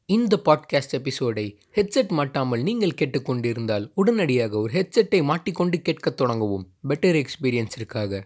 இந்த பாட்காஸ்ட் எபிசோடை ஹெட்செட் மாட்டாமல் நீங்கள் கேட்டுக்கொண்டிருந்தால் உடனடியாக ஒரு ஹெட்செட்டை மாட்டிக்கொண்டு கேட்கத் தொடங்கவும் பெட்டர் எக்ஸ்பீரியன்ஸிற்காக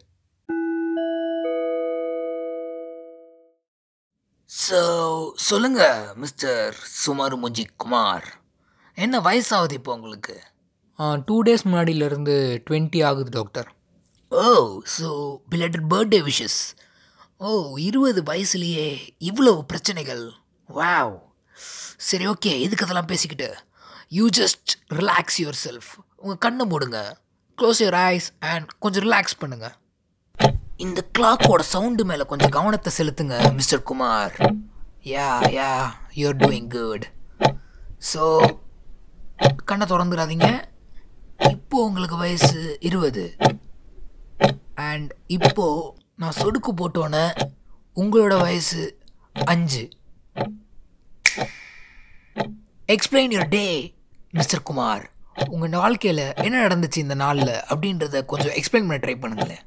ஸோ சொல்லுங்க மிஸ்டர் சுமார் முஞ்சி குமார் என்ன வயசாகுது இப்போ உங்களுக்கு டூ டேஸ் முன்னாடியிலேருந்து டுவெண்ட்டி ஆகுது doctor oh so belated birthday wishes oh இருபது வயசுலேயே இவ்வளோ பிரச்சனைகள் வாவ் சரி ஓகே எதுக்கு அதெல்லாம் பேசிக்கிட்டு you just relax yourself உங்கள் கண்ணை மூடுங்க க்ளோஸ் யுவர் ஐஸ் அண்ட் கொஞ்சம் ரிலாக்ஸ் பண்ணுங்க இந்த கிளாக்கோட சவுண்டு மேலே கொஞ்சம் கவனத்தை செலுத்துங்க mister Kumar yeah yeah you are doing good so கண்ணை திறந்துடாதீங்க இப்போ உங்களுக்கு வயசு இருபது அண்ட் இப்போ நான் சொடுக்கு போட்டோன்னே உங்களோட வயசு அஞ்சு explain your day mister Kumar உங்கள் வாழ்க்கையில் என்ன நடந்துச்சு இந்த நாளில் அப்படின்றத கொஞ்சம் எக்ஸ்பிளைன் பண்ண ட்ரை பண்ணுங்களேன்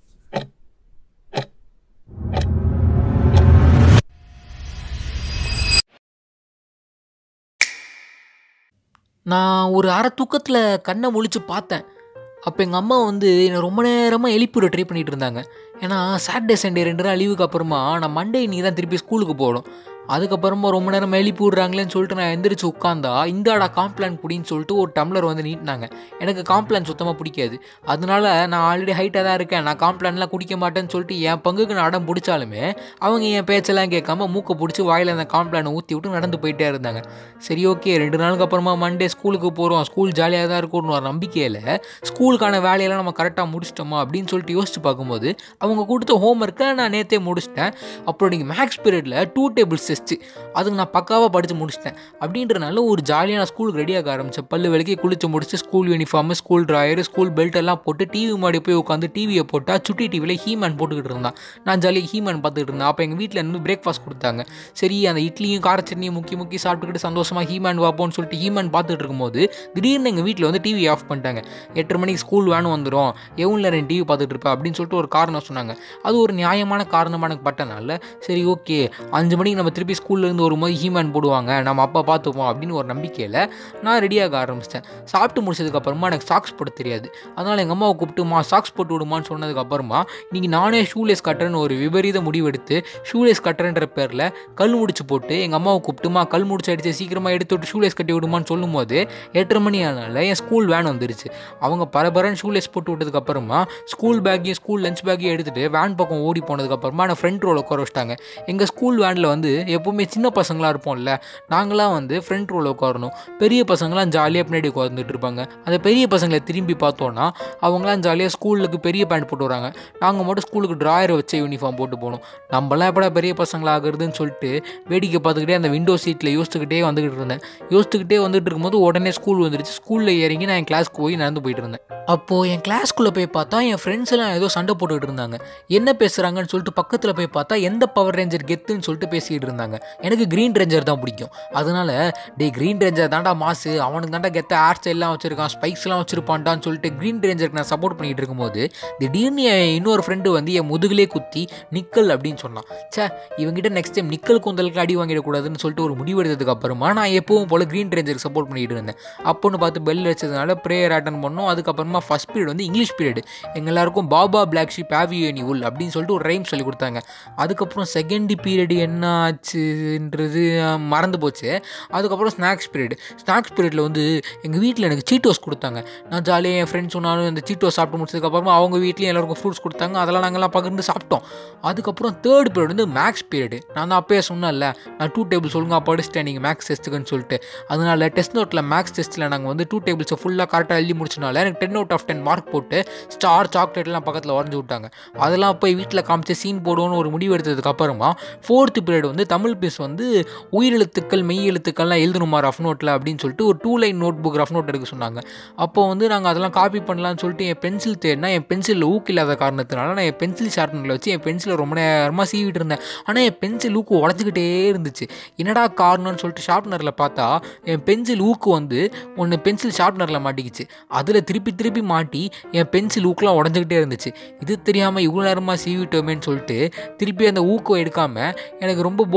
நான் ஒரு அரை தூக்கத்தில் கண்ணை முழிச்சு பார்த்தேன் அப்போ எங்கள் அம்மா வந்து என்னை ரொம்ப நேரமாக எழுப்பிவிட ட்ரை பண்ணிகிட்டு இருந்தாங்க ஏன்னா சாட்டர்டே சண்டே ரெண்டு நாள் லீவுக்கு அப்புறமா நான் மண்டே நீ தான் திருப்பி ஸ்கூலுக்கு போகணும் அதுக்கப்புறமா ரொம்ப நேரம் எழுப்பி விட்றாங்களேன்னு சொல்லிட்டு நான் எந்திரிச்சு உட்காந்தா இந்தாடா காம்ப்ளான் குடின்னு சொல்லிட்டு ஒரு டம்ளர் வந்து நீட்டினாங்க எனக்கு காம்ப்ளான் சுத்தமாக பிடிக்காது அதனால நான் ஆல்ரெடி ஹைட்டாக தான் இருக்கேன் நான் காம்ப்ளான்லாம் குடிக்க மாட்டேன்னு சொல்லிட்டு என் பங்குக்கு நான் அடம் பிடிச்சாலுமே அவங்க என் பேச்செல்லாம் கேட்காம மூக்கை பிடிச்சி வாயில் அந்த காம்ப்ளானை ஊற்றி விட்டு நடந்து போயிட்டே இருந்தாங்க சரி ஓகே ரெண்டு நாளுக்கு அப்புறமா மண்டே ஸ்கூலுக்கு போகிறோம் ஸ்கூல் ஜாலியாக தான் இருக்கும்னு ஒரு நம்பிக்கையில் ஸ்கூலுக்கான வேலையெல்லாம் நம்ம கரெக்டாக முடிச்சிட்டோமா அப்படின்னு சொல்லிட்டு யோசிச்சு பார்க்கும்போது அவங்க கொடுத்த ஹோம்ஒர்க்கை நான் நேற்றே முடிச்சிட்டேன் அப்புறம் நீங்கள் மேக்ஸ் பீரியடில் டூ டேபிள்ஸ் டெஸ்ட்டு அதுக்கு நான் பக்காவாக படித்து முடிச்சிட்டேன் அப்படின்றனால ஒரு ஜாலியாக நான் ஸ்கூலுக்கு ரெடியாக ஆரம்பித்தேன் பல்லு விலைக்கு குளிச்சு முடிச்சு school uniform school drawer school belt எல்லாம் போட்டு டிவி முன்னாடி போய் உட்காந்து டிவியை போட்டால் சுட்டி டிவியில் ஹீமேன் போட்டுக்கிட்டு இருந்தான் நான் ஜாலியாக ஹீமேன் பார்த்துக்கிட்டு இருந்தேன் அப்போ எங்கள் வீட்டில் இருந்து பிரேக்ஃபாஸ்ட் கொடுத்தாங்க சரி அந்த இட்லியும் கார சட்னியும் முக்கி முக்கி சாப்பிட்டுக்கிட்டு சந்தோஷமாக ஹீமேன் பார்ப்போம்னு சொல்லிட்டு ஹீமேன் பார்த்துட்டு இருக்கும்போது திடீர்னு எங்கள் வீட்டில் வந்து டிவி ஆஃப் பண்ணிட்டாங்க எட்டரை மணிக்கு ஸ்கூல் வேணும் வந்துடும் எவ்வளோ ரெண்டு டிவி பார்த்துட்டு இருப்பேன் அப்படின்னு சொல்லிட்டு ஒரு காரணம் சொன்னாங்க அது ஒரு நியாயமான காரணமாக எனக்கு பட்டனால சரி ஓகே அஞ்சு மணிக்கு நம்ம திருப்பி ஸ்கூல்லேருந்து வரும்போது ஹீமேன் போடுவாங்க நம்ம அப்பா பார்த்துப்போம் அப்படின்னு ஒரு நம்பிக்கையில் நான் ரெடியாக ஆரம்பிச்சிட்டேன் சாப்பிட்டு முடிச்சதுக்கப்புறமா எனக்கு சாக்ஸ் போட தெரியாது அதனால் எங்கள் அம்மாவை கூப்பிட்டுமா சாக்ஸ் போட்டு விடுமான்னு சொன்னதுக்கப்புறமா இன்றைக்கி நானே ஷூலேஸ் கட்டுறேன்னு ஒரு விபரீத முடிவெடுத்து ஷூலேஸ் கட்டுறேன்ற பேரில் கல் முடிச்சு போட்டு எங்கள் அம்மாவை கூப்பிட்டுமா கல் முடிச்சு அடித்து சீக்கிரமாக எடுத்து விட்டு ஷூலேஸ் கட்டி விடுமான்னு சொல்லும்போது எட்டரை மணி ஆனால என் ஸ்கூல் வேன் வந்துருச்சு அவங்க பரபரன்னு ஷூலேஸ் போட்டு விட்டதுக்கப்புறமா ஸ்கூல் பேக்கையும் ஸ்கூல் லஞ்ச் பேக்கையும் எடுத்துகிட்டு வேன் பக்கம் ஓடி போனதுக்கப்புறமா நான் ஃப்ரண்ட் ரோவில் உட்கார வச்சிட்டாங்க எங்கள் ஸ்கூல் வேனில் வந்து எப்போவுமே சின்ன பசங்களாக இருப்போம்ல நாங்களாம் வந்து ஃப்ரண்ட் ரோவில் உட்காரணும் பெரிய பசங்களாம் ஜாலியாக பின்னாடி உட்காந்துட்டு இருப்பாங்க அந்த பெரிய பசங்களை திரும்பி பார்த்தோன்னா அவங்களாம் ஜாலியாக ஸ்கூலுக்கு பெரிய பேண்ட் போட்டு வராங்க நாங்கள் மட்டும் ஸ்கூலுக்கு ட்ராயர் வச்ச யூனிஃபார்ம் போட்டு போகணும் நம்மளாம் எப்படா பெரிய பசங்களாகிறதுன்னு சொல்லிட்டு வேடிக்கை பார்த்துக்கிட்டே அந்த விண்டோ சீட்டில் யோசிச்சுக்கிட்டே வந்துக்கிட்டு இருந்தேன் யோசிச்சுக்கிட்டே வந்துட்டு இருக்கும்போது உடனே ஸ்கூல் வந்துருச்சு ஸ்கூலில் இறங்கி நான் என் கிளாஸ்க்கு போய் நடந்து போயிட்டு இருந்தேன் அப்போது என் கிளாஸ்க்குள்ளே போய் பார்த்தா என் ஃப்ரெண்ட்ஸ் எல்லாம் ஏதோ சண்டை போட்டுக்கிட்டு இருந்தாங்க என்ன பேசுகிறாங்கன்னு சொல்லிட்டு பக்கத்தில் போய் பார்த்தா எந்த பவர் ரேஞ்சர் கெத்துன்னு சொல்லிட்டு பேசிக்கிட்டு இருந்தாங்க எனக்கு க்ரீன் ரேஞ்சர் தான் பிடிக்கும் அதனால டே க்ரீன் ரேஞ்சர் தாண்டா மாசு அவனுக்கு தாண்டா கெத்த ஹேர் ஸ்டைல்லாம் வச்சிருக்கான் ஸ்பைக்ஸ்லாம் வச்சிருப்பான்டான்னு சொல்லிட்டு க்ரீன் ரேஞ்சருக்கு நான் சப்போர்ட் பண்ணிட்டு இருக்கும்போது திடீர்னு என் இன்னொரு ஃப்ரெண்டு வந்து என் முதுகிலே குத்தி நிக்கல் அப்படின்னு சொன்னான் சே இவங்ககிட்ட நெக்ஸ்ட் டைம் நிக்கல் கூந்தலுக்கு அடி வாங்கிடக்கூடாதுன்னு சொல்லிட்டு ஒரு முடிவு எடுத்ததுக்கு அப்புறமா நான் எப்பவும் போல க்ரீன் ரேஞ்சருக்கு சப்போர்ட் பண்ணிட்டு இருந்தேன் அப்போன்னு பார்த்து பெல் வச்சதுனால ப்ரேயர் அட்டன் பண்ணோம் அதுக்கப்புறமா ஃபஸ்ட் பீரியட் வந்து இங்கிலீஷ் பீரியட் எங்க எல்லாருக்கும் baa baa black sheep have you wool அப்படின்னு சொல்லிட்டு ஒரு ரைம் சொல்லி கொடுத்தாங்க அதுக்கப்புறம் செகண்ட் பீரியட் என்ன ஆச்சுன்றது மறந்து போச்சு அதுக்கப்புறம் ஸ்நாக்ஸ் பீரியட் ஸ்நாக்ஸ் பீரியடில் வந்து எங்கள் வீட்டில் எனக்கு சீட்டோஸ் கொடுத்தாங்க நான் ஜாலியாக என் ஃப்ரெண்ட்ஸ் சொன்னாலும் அந்த சீட்டோஸ் சாப்பிட்டு முடிச்சதுக்கப்புறமா அவங்க வீட்லேயும் எல்லாருக்கும் ஃப்ரூட்ஸ் கொடுத்தாங்க அதெல்லாம் நாங்கள்லாம் பகிர்ந்து சாப்பிட்டோம் அதுக்கப்புறம் தேர்ட் பீரியட் வந்து மேக்ஸ் பீரியட் நான் தான் அப்பயே சொன்னேன்ல நான் டூ டேபிள்ஸ் ஒழுங்காக படிச்சிட்டேன் நீங்கள் மேக்ஸ் டெஸ்ட்டுக்குன்னு சொல்லிட்டு அதனால் டெஸ்ட் நோட்டில் மேக்ஸ் டெஸ்ட்டில் நாங்கள் வந்து டூ டேபிள்ஸை ஃபுல்லாக கரெக்டாக எழுதி முடிச்சனால எனக்கு ten out of ten mark போட்டு ஸ்டார் சாக்லேட்லாம் பக்கத்தில் வரைஞ்சி விட்டாங்க அதெல்லாம் போய் வீட்டில் காமிச்சு சீன் போடுவோன்னு ஒரு முடிவு எடுத்ததுக்கு அப்புறமா ஃபோர்த்து பீரியட் வந்து தமிழ் பீஸ் வந்து உயிரெழுத்துக்கள் மெய் எழுத்துக்கள்லாம் எழுதணுமா ரஃப் நோட்டில் அப்படின்னு சொல்லிட்டு ஒரு two line note book rough note எடுக்க சொன்னாங்க அப்போ வந்து நாங்கள் அதெல்லாம் காப்பி பண்ணலாம்னு சொல்லிட்டு என் பென்சில் தேடினா என் பென்சிலில் ஊக்கு இல்லாத காரணத்தினால நான் என் பென்சில் ஷார்ப்னரில் வச்சு என் பென்சிலை ரொம்ப நேரமாக சீவிட்டு இருந்தேன் ஆனால் என் பென்சில் ஊக்கு உடச்சிக்கிட்டே இருந்துச்சு என்னடா காரணம்னு சொல்லிட்டு ஷார்ப்னரில் பார்த்தா என் பென்சில் ஊக்கு வந்து ஒன்று பென்சில் ஷார்ப்னரில் மாட்டிக்கிச்சு அதில் திருப்பி திருப்பி மாட்டி என் பென்சில் ஊக்கெலாம் உடஞ்சிக்கிட்டே இருந்துச்சு இது தெரியாமல் இவ்வளோ நேரமாக சீவிட்டோமேன்னு சொல்லிட்டு திருப்பி அந்த ஊக்கம் எடுக்காமல் எனக்கு ரொம்ப போர்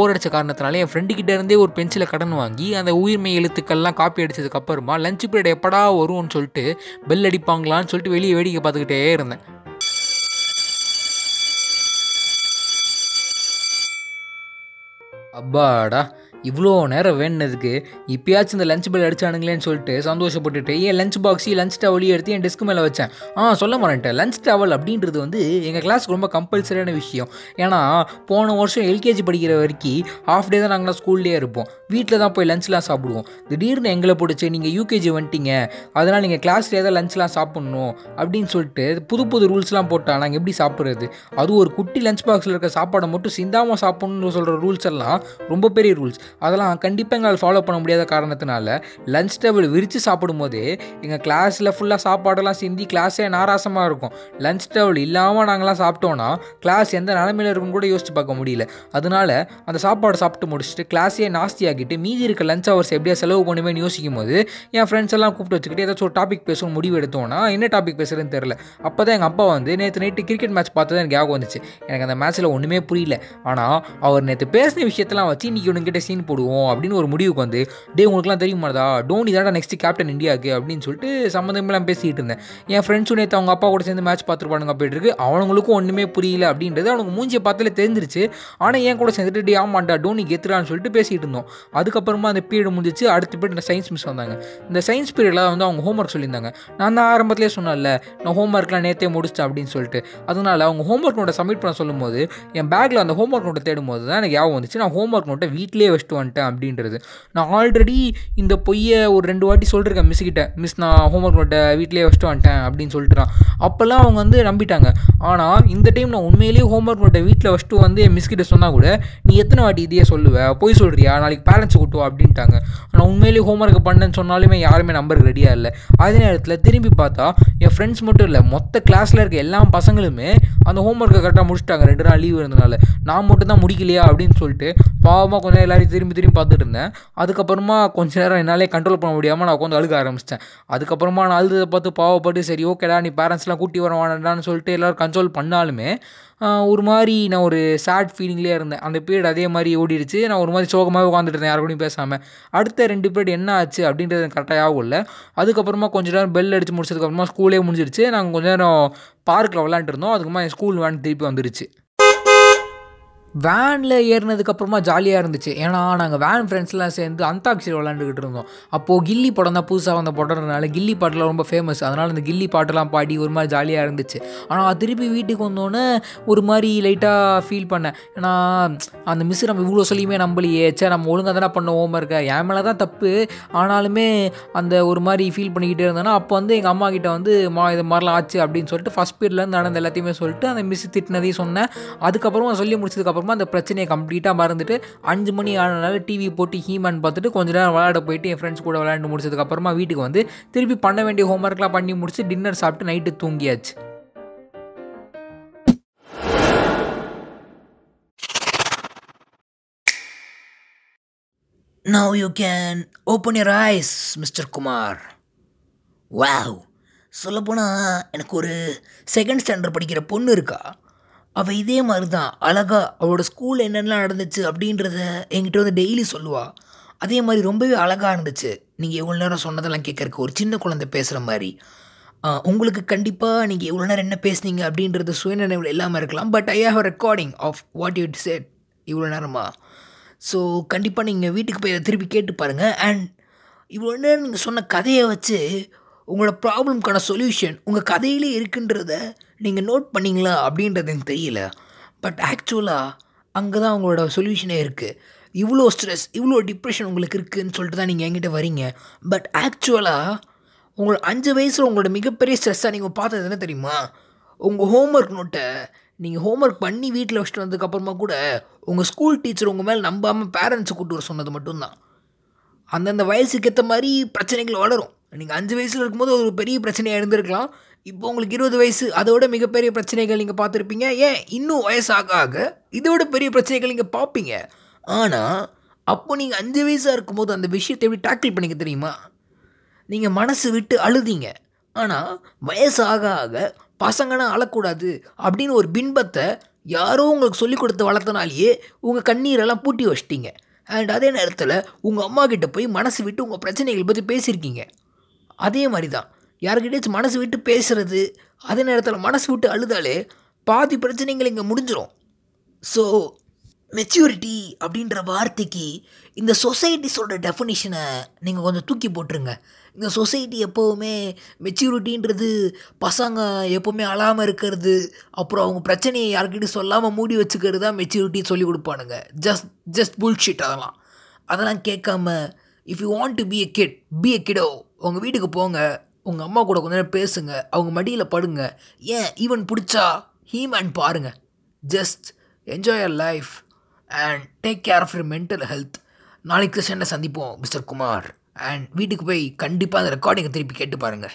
போர் அடிச்ச காரணத்தினால என் ஃப்ரெண்டு கிட்ட இருந்தே ஒரு பென்சிலை கடன் வாங்கி அந்த உயிர்மை எழுத்துக்கள்லாம் காப்பி அடிச்சதுக்கு அப்புறமா லஞ்ச் பீரியட் எப்படா வரும்னு சொல்லிட்டு பெல் அடிப்பாங்களான்னு சொல்லிட்டு வெளியே வேடிக்கை பார்த்துக்கிட்டே இருந்தேன் அப்பாடா இவ்வளோ நேரம் வேணுனதுக்கு இப்பயாச்சும் இந்த லஞ்ச் பெல் அடிச்சானுங்களேன்னு சொல்லிட்டு சந்தோஷப்பட்டுட்டு என் லஞ்ச் பாக்ஸி லஞ்ச் டவலையும் எடுத்து என் டெஸ்க் மேலே வச்சேன் ஆ சொல்ல மாட்டேன் லஞ்ச் டவல் அப்படின்றது வந்து எங்கள் கிளாஸ்க்கு ரொம்ப கம்பல்சரியான விஷயம் ஏன்னா போன வருஷம் எல்கேஜி படிக்கிற வரைக்கும் ஹாஃப் டே தான் நாங்களாம் ஸ்கூல்லேயே இருப்போம் வீட்டில் தான் போய் லஞ்ச்லாம் சாப்பிடுவோம் திடீர்னு எங்களை பிடிச்சி நீங்கள் யூகேஜி வந்துட்டீங்க அதனால் நீங்கள் கிளாஸ்லேயே தான் லஞ்ச்லாம் சாப்பிட்ணும் அப்படின்னு சொல்லிட்டு புது புது ரூல்ஸ்லாம் போட்டால் நாங்கள் எப்படி சாப்பிட்றது அதுவும் ஒரு குட்டி லஞ்ச் பாக்ஸில் இருக்க சாப்பாடை மட்டும் சிந்தாமல் சாப்பிட்ணுன்னு சொல்கிற ரூல்ஸ் எல்லாம் ரொம்ப பெரிய ரூல்ஸ் அதெல்லாம் கண்டிப்பாக எங்களால் ஃபாலோ பண்ண முடியாத காரணத்தினால லஞ்ச் டேபிள் விரித்து சாப்பிடும்போதே எங்கள் கிளாஸில் ஃபுல்லாக சாப்பாடெல்லாம் சிந்தி கிளாஸே நாராசமாக இருக்கும் லஞ்ச் டேபிள் இல்லாமல் நாங்களாம் சாப்பிட்டோன்னா கிளாஸ் எந்த நிலமையில இருக்குன்னு கூட யோசிச்சு பார்க்க முடியல அதனால அந்த சாப்பாடு சாப்பிட்டு முடிச்சுட்டு கிளாஸையே நாஸ்தி ஆக்கிட்டு மீதி இருக்க லஞ்ச் ஹவர்ஸ் எப்படியா செலவு பண்ணுவேன்னு யோசிக்கும் போது என் ஃப்ரெண்ட்ஸ் எல்லாம் கூப்பிட்டு வச்சுக்கிட்டு ஏதாச்சும் ஒரு டாபிக் பேசணும் முடிவு எடுத்தோன்னா என்ன டாபிக் பேசுறதுன்னு தெரில அப்போ தான் எங்கள் அப்பா வந்து நேற்று நைட்டு கிரிக்கெட் மேட்ச் பார்த்தது எனக்கு ஞாபகம் வந்துச்சு எனக்கு அந்த மேட்ச்சில் ஒன்றுமே புரியல ஆனால் அவர் நேற்று பேசின விஷயத்தெல்லாம் வச்சு இன்றைக்கி உனக்கிட்ட சீன் போடுவோம் அப்படின்னு ஒரு முடிவுக்கு வந்து டே உங்களுக்குலாம் தெரியுமாடா டோனி தான்டா நெக்ஸ்ட் கேப்டன் இந்தியாவுக்கு அப்படின்னு சொல்லிட்டு சம்மந்தமெல்லாம் பேசிகிட்டு இருந்தேன் என் ஃப்ரெண்ட்ஸும் நேற்று அவங்க அப்பா கூட சேர்ந்து மேட்ச் பார்த்துருப்பானுங்க போயிட்டு இருக்கு அவனுங்களுக்கும் ஒன்றுமே புரியல அப்படின்றது அவனுக்கு மூஞ்சியை பார்த்தாலே தெரிஞ்சிருச்சு ஆனால் என் கூட சேர்ந்துட்டு டே ஆமாண்டா டோனி கெத்துறான்னு சொல்லிட்டு பேசிகிட்டு இருந்தோம் அதுக்கப்புறமா அந்த பீரியட் முடிஞ்சிச்சு அடுத்த பீரியட் சயின்ஸ் மிஸ் வந்தாங்க இந்த சயின்ஸ் பீரியடில் வந்து அவங்க ஹோம்ஒர்க் சொல்லியிருந்தாங்க நான் தான் ஆரம்பத்திலே சொன்னேன்ல நான் ஹோம்ஒர்க்லாம் நேற்றே முடிச்சிட்டேன் அப்படின்னு சொல்லிட்டு அதனால அவங்க ஹோம்ஒர்க் நோட்டை சப்மிட் பண்ண சொல்லும்போது என் பேக்கில் அந்த ஹோம்ஒர்க் நோட்டை தேடும்போது தான் எனக்கு ஞாபகம் வந்துச்சு நான் ஹோம்ஒர்க் நோட்டை வீட்டிலேயே வச்சுட்டு வந்துட்டேன் அப்படின்றது நான் ஆல்ரெடி இந்த பொய்யை ஒரு ரெண்டு வாட்டி சொல்லிருக்கேன் மிஸ் கிட்ட மிஸ் நான் ஹோம்ஒர்க் நோட்டை வீட்டிலேயே வச்சுட்டு வந்துட்டேன் அப்படின்னு சொல்லிட்டுறான் அப்போல்லாம் அவங்க வந்து நம்பிட்டாங்க ஆனால் இந்த டைம் நான் உண்மையிலேயே ஹோம்ஒர்க் நோட்டை வீட்டில் வச்சுட்டு வந்து என் மிஸ் கிட்ட சொன்னால் கூட நீ எத்தனை வாட்டி இதையே சொல்லுவ போய் சொல்கிறியா நாளைக்கு பேரண்ட்ஸ் கூட்டுவா அப்படின்ட்டாங்க நான் உண்மையிலேயே ஹோம்ஒர்க் பண்ணேன்னு சொன்னாலுமே யாருமே நம்பருக்கு ரெடியாக இல்லை அதே நேரத்தில் திரும்பி பார்த்தா என் ஃப்ரெண்ட்ஸ் மட்டும் இல்லை மொத்த கிளாஸில் இருக்க எல்லா பசங்களுமே அந்த ஹோம்ஒர்க்கை கரெக்டாக முடிச்சிட்டாங்க ரெண்டு நாள் லீவ் இருந்தனால நான் மட்டும் தான் முடிக்கலையா அப்படின்னு சொல்லிட்டு பாவமாக கொஞ்சம் எல்லாரையும் திரும்பி திரும்பி பார்த்துட்டு இருந்தேன் அதுக்கப்புறமா கொஞ்ச நேரம் என்னாலே கண்ட்ரோல் பண்ண முடியாமல் நான் உட்காந்து அழுக ஆரம்பிச்சிட்டேன் அதுக்கப்புறமா நான் அழுததை பார்த்து பாவப்பட்டு சரி ஓகேடா நீ பேரண்ட்ஸ்லாம் கூட்டி வர வேண்டாம்னு சொல்லிட்டு எல்லோரும் கண்ட்ரோல் பண்ணாலுமே ஆஹ், ஒரு மாதிரி நான் ஒரு சேட் ஃபீலிங்லேயே இருந்தேன் அந்த பீரியட் அதே மாதிரி ஓடிடுச்சு நான் ஒரு மாதிரி சோகமாகவே உட்காந்துட்டு இருந்தேன் யாரு கூடயும் பேசாமல் அடுத்த ரெண்டு பீரியட் என்ன ஆச்சு அப்படின்றது எனக்கு கரெக்டாக ஞாபகம் இல்லை அதுக்கப்புறமா கொஞ்ச நேரம் பெல் அடித்து முடிச்சதுக்கப்புறமா ஸ்கூலே முடிஞ்சிருச்சு நாங்கள் கொஞ்ச நேரம் பார்க்கில் விளாண்டுட்டு இருந்தோம் அதுக்கப்புறமா என் ஸ்கூல் வேன் திருப்பி வந்துருச்சு வேனில் ஏறினதுக்கப்புறமா ஜாலியாக இருந்துச்சு ஏன்னா நாங்கள் வேன் ஃப்ரெண்ட்ஸ்லாம் சேர்ந்து அந்தாக்ஷரி விளாண்டுக்கிட்டு இருந்தோம் அப்போது கில்லி படம் தான் புதுசாக வந்த படம்னால கில்லி பாட்டெலாம் ரொம்ப ஃபேமஸ் அதனால் அந்த கில்லி பாட்டெல்லாம் பாடி ஒரு மாதிரி ஜாலியாக இருந்துச்சு ஆனால் திருப்பி வீட்டுக்கு வந்தோடனே ஒரு மாதிரி லைட்டாக ஃபீல் பண்ணேன் ஏன்னா அந்த மிஸ் நம்ம இவ்வளோ சொல்லியுமே நம்பலையே சே நம்ம ஒழுங்காக தானே பண்ண ஹோம் இருக்க என் மேலே தான் தப்பு ஆனாலுமே அந்த ஒரு மாதிரி ஃபீல் பண்ணிக்கிட்டே இருந்தேன்னா அப்போ வந்து எங்கள் அம்மா கிட்ட வந்து மா இது மாதிரிலாம் ஆச்சு அப்படின்னு சொல்லிட்டு ஃபஸ்ட் பீரியட்லேருந்து நடந்த எல்லாத்தையுமே சொல்லிட்டு அந்த மிஸ் திட்டினதையும் சொன்னேன் அதுக்கப்புறமா சொல்லி முடிச்சதுக்கப்புறமா அந்த பிரச்சனையை கம்ப்ளீட்டாக மறந்துட்டு அஞ்சு மணி ஆனனால டிவி போட்டு ஹீமேன் பார்த்துட்டு கொஞ்ச நேரம் விளையாட போயிட்டு என் ஃப்ரெண்ட்ஸ் கூட விளையாண்டு முடிச்சதுக்கப்புறமா வீட்டுக்கு வந்து திருப்பி பண்ண வேண்டிய ஹோம்ஒர்க்லாம் பண்ணி முடிச்சு டின்னர் சாப்பிட்டு நைட்டு தூங்கியாச்சு Now you can open your eyes, Mr. Kumar wow சொல்லப்போனால் எனக்கு ஒரு செகண்ட் ஸ்டாண்டர்ட் படிக்கிற பொண்ணு இருக்கா அவள் இதே மாதிரி தான் அழகா அவளோட ஸ்கூலில் என்னென்னலாம் நடந்துச்சு அப்படின்றத என்கிட்ட வந்து டெய்லி சொல்லுவா அதே மாதிரி ரொம்பவே அழகாக இருந்துச்சு நீங்கள் எவ்வளோ நேரம் சொன்னதெல்லாம் கேட்கறக்கு ஒரு சின்ன குழந்தை பேசுகிற மாதிரி ஆ, உங்களுக்கு கண்டிப்பாக நீங்கள் எவ்வளோ நேரம் என்ன பேசுனீங்க அப்படின்றது சுயநினைவில் இல்லாமல் இருக்கலாம் but I have recording of what you said இவ்வளோ நேரமா ஸோ கண்டிப்பாக நீங்கள் வீட்டுக்கு போய் அதை திருப்பி கேட்டு பாருங்கள் அண்ட் இவ்வளோ நேரம் நீங்கள் சொன்ன கதையை வச்சு உங்களோட ப்ராப்ளம்க்கான சொல்யூஷன் உங்கள் கதையிலே இருக்குன்றத நீங்கள் நோட் பண்ணீங்களா அப்படின்றது எனக்கு தெரியல பட் ஆக்சுவலாக அங்கே தான் உங்களோட சொல்யூஷனே இருக்குது இவ்வளோ ஸ்ட்ரெஸ் இவ்வளோ டிப்ரெஷன் உங்களுக்கு இருக்குதுன்னு சொல்லிட்டு தான் நீங்கள் என்கிட்ட வரீங்க பட் ஆக்சுவலாக உங்களோட அஞ்சு வயசில் உங்களோட மிகப்பெரிய ஸ்ட்ரெஸ்ஸாக நீங்கள் பார்த்தது என்ன தெரியுமா உங்கள் ஹோம்ஒர்க் நோட்டை நீங்கள் ஹோம்ஒர்க் பண்ணி வீட்டில் வச்சுட்டு வந்ததுக்கப்புறமா கூட உங்கள் ஸ்கூல் டீச்சர் உங்கள் மேலே நம்பாமல் பேரண்ட்ஸை கூட்டு வர சொன்னது மட்டும்தான் அந்தந்த வயசுக்கு ஏற்ற மாதிரி பிரச்சனைகள் வளரும் நீங்கள் அஞ்சு வயசில் இருக்கும்போது ஒரு பெரிய பிரச்சனையாக இருந்திருக்கலாம் இப்போ உங்களுக்கு இருபது வயசு அதோட மிகப்பெரிய பிரச்சனைகள் நீங்கள் பார்த்துருப்பீங்க ஏன் இன்னும் வயசாக ஆக இதோட பெரிய பிரச்சனைகள் நீங்கள் பார்ப்பீங்க ஆனால் அப்போ நீங்கள் அஞ்சு வயசாக இருக்கும்போது அந்த விஷயத்தை எப்படி டேக்கிள் பண்ணிக்க தெரியுமா நீங்கள் மனசு விட்டு அழுதீங்க ஆனால் வயசு ஆக ஆக பசங்கன்னா அழக்கூடாது அப்படின்னு ஒரு பின்பத்தை யாரோ உங்களுக்கு சொல்லிக் கொடுத்து வளர்த்தனாலேயே உங்கள் கண்ணீரெல்லாம் பூட்டி வச்சிட்டீங்க அண்ட் அதே நேரத்தில் உங்கள் அம்மா கிட்ட போய் மனசு விட்டு உங்கள் பிரச்சனைகள் பற்றி பேசியிருக்கீங்க அதே மாதிரி தான் யாருக்கிட்டேச்சும் மனசு விட்டு பேசுறது அதே நேரத்தில் மனசு விட்டு அழுதாலே பாதி பிரச்சனைகள் இங்கே முடிஞ்சிடும் ஸோ மெச்சூரிட்டி அப்படின்ற வார்த்தைக்கு இந்த சொசைட்டி சொல்கிற டெஃபினிஷனை நீங்கள் கொஞ்சம் தூக்கி போட்டுருங்க இந்த சொசைட்டி எப்போவுமே மெச்சூரிட்டின்றது பசங்க எப்போவுமே அழாமல் இருக்கிறது அப்புறம் அவங்க பிரச்சனையை யார்கிட்டயும் சொல்லாமல் மூடி வச்சுக்கிறது தான் மெச்சூரிட்டி சொல்லி கொடுப்பானுங்க ஜஸ்ட் ஜஸ்ட் புல்ஷிட் அதெல்லாம் அதெல்லாம் கேட்காம if you want to be a kid be a kiddo உங்கள் வீட்டுக்கு போங்க உங்கள் அம்மா கூட கொஞ்ச நேரம் பேசுங்க அவங்க மடியில் படுங்க ஏன் ஈவன் பிடிச்சா ஹீமேன் பாருங்க just enjoy your life and take care of your mental health நாளைக்கு சென்னை சந்திப்போம் மிஸ்டர் குமார் அண்ட் வீட்டுக்கு போய் கண்டிப்பாக அந்த ரெக்கார்டிங்கை திருப்பி கேட்டு பாருங்கள்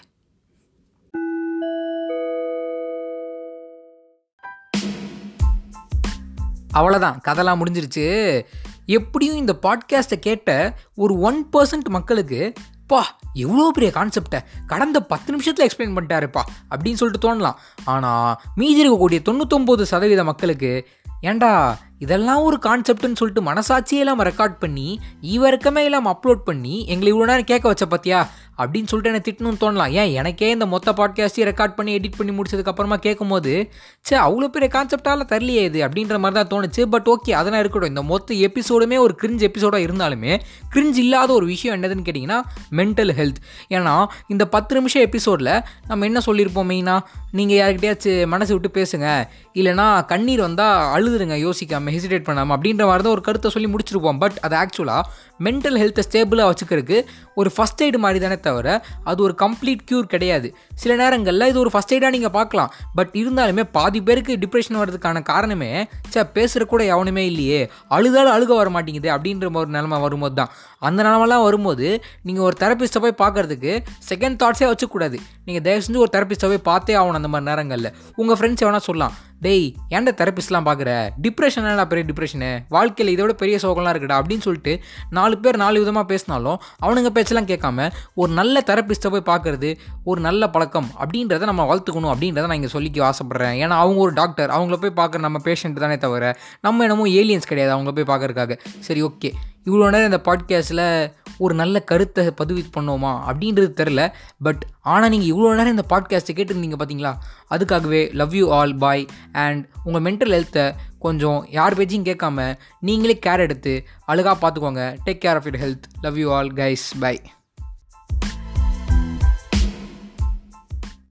அவ்வளோதான் கதைலாம் முடிஞ்சிருச்சு எப்படியும் இந்த பாட்காஸ்ட்டை கேட்ட ஒரு ஒன் பர்சன்ட் மக்களுக்கு பா எவ்வளோ பெரிய கான்செப்டை கடந்த பத்து நிமிஷத்தில் எக்ஸ்பிளைன் பண்ணிட்டாருப்பா அப்படின்னு சொல்லிட்டு தோணலாம் ஆனால் மீதி இருக்கக்கூடிய தொண்ணூத்தொம்பது சதவீத மக்களுக்கு ஏன்டா இதெல்லாம் ஒரு கான்செப்ட்னு சொல்லிட்டு மனசாட்சியே இல்லாமல் ரெக்கார்ட் பண்ணி ஈவரக்கமே இல்லாமல் அப்லோட் பண்ணி எங்களை இவ்வளோ நேரம் கேட்க வச்ச பார்த்தியா அப்படின்னு சொல்லிட்டு எனக்கு திட்டணும்னு தோணலாம் ஏன் எனக்கே இந்த மொத்த பாட்காஸ்டையும் ரெக்கார்ட் பண்ணி எடிட் பண்ணி முடிச்சதுக்கப்புறமா கேட்கும்போது சே அவ்வளோ பெரிய கான்செப்டால தரலையே இது அப்படின்ற மாதிரி தான் தோணுச்சு பட் ஓகே அதெல்லாம் இருக்கட்டும் இந்த மொத்த எபிசோடுமே ஒரு கிரிஞ்ச் எபிசோடாக இருந்தாலுமே கிரிஞ்ச் இல்லாத ஒரு விஷயம் என்னதுன்னு கேட்டிங்கன்னா மென்டல் ஹெல்த் ஏன்னா இந்த பத்து நிமிஷம் எபிசோடில் நம்ம என்ன சொல்லியிருப்போம் மெயினாக நீங்கள் யார்கிட்டயாச்சும் மனசு விட்டு பேசுங்க இல்லைனா கண்ணீர் வந்தால் அழுதுருங்க யோசிக்காமல் ஹெசிடேட் பண்ணாமல் அப்படின்ற மாதிரி தான் ஒரு கருத்தை சொல்லி முடிச்சிருப்போம் பட் அது ஆக்சுவலாக மென்டல் ஹெல்த்தை ஸ்டேபிளாக வச்சுக்கிறதுக்கு ஒரு ஃபஸ்ட் எய்டு மாதிரி தானே தவிர அது ஒரு கம்ப்ளீட் க்யூர் கிடையாது சில நேரங்களில் இது ஒரு ஃபஸ்ட் எய்டாக நீங்கள் பார்க்கலாம் பட் இருந்தாலுமே பாதி பேருக்கு டிப்ரெஷன் வர்றதுக்கான காரணமே சே பேசுகிற கூட எவனுமே இல்லையே அழுதாலும் அழுக வர மாட்டேங்குது அப்படின்ற ஒரு நிலமை வரும்போது தான் அந்த நிலமெல்லாம் வரும்போது நீங்கள் ஒரு தெரப்பிஸ்ட்டை போய் பார்க்கறதுக்கு செகண்ட் தாட்ஸே வச்சுக்கூடாது நீங்கள் தயவு செஞ்சு ஒரு தெரப்பிஸ்ட்டை போய் பார்த்தே ஆகணும் அந்த மாதிரி நேரங்களில் உங்கள் ஃப்ரெண்ட்ஸ் எவனா சொல்லலாம் டேய் ஏன்டா தெரப்பிஸ்ட்லாம் பார்க்குற டிப்ரெஷன் என்னடா பெரிய டிப்ரெஷனு வாழ்க்கையில் இதோட பெரிய சோகம்லாம் இருக்குடா அப்படின்னு சொல்லிட்டு நாலு பேர் நாலு விதமாக பேசினாலும் அவனுங்க பேச்செல்லாம் கேட்காம ஒரு நல்ல தெரப்பிஸ்ட்டை போய் பார்க்குறது ஒரு நல்ல பழக்கம் அப்படின்றத நம்ம வளர்த்துக்கணும் அப்படின்றத நான் இங்கே சொல்லிக்க ஆசைப்பட்றேன் ஏன்னா அவங்க ஒரு டாக்டர் அவங்கள போய் பார்க்குற நம்ம பேஷண்ட் தானே தவிர நம்ம என்னமோ ஏலியன்ஸ் கிடையாது அவங்கள போய் பார்க்கறதுக்காக சரி ஓகே இவ்வளோ நேரம் இந்த பாட்காஸ்ட்டில் ஒரு நல்ல கருத்தை பதிவு பண்ணோமா அப்படின்றது தெரில பட் ஆனால் நீங்கள் இவ்வளோ நேரம் இந்த பாட்காஸ்ட்டை கேட்டுருந்தீங்க பார்த்தீங்களா அதுக்காகவே love you all bye and உங்கள் மென்டல் ஹெல்த்தை கொஞ்சம் யார் பேச்சையும் கேட்காம நீங்களே கேர் எடுத்து அழகாக பார்த்துக்கோங்க take care of your health love you all guys by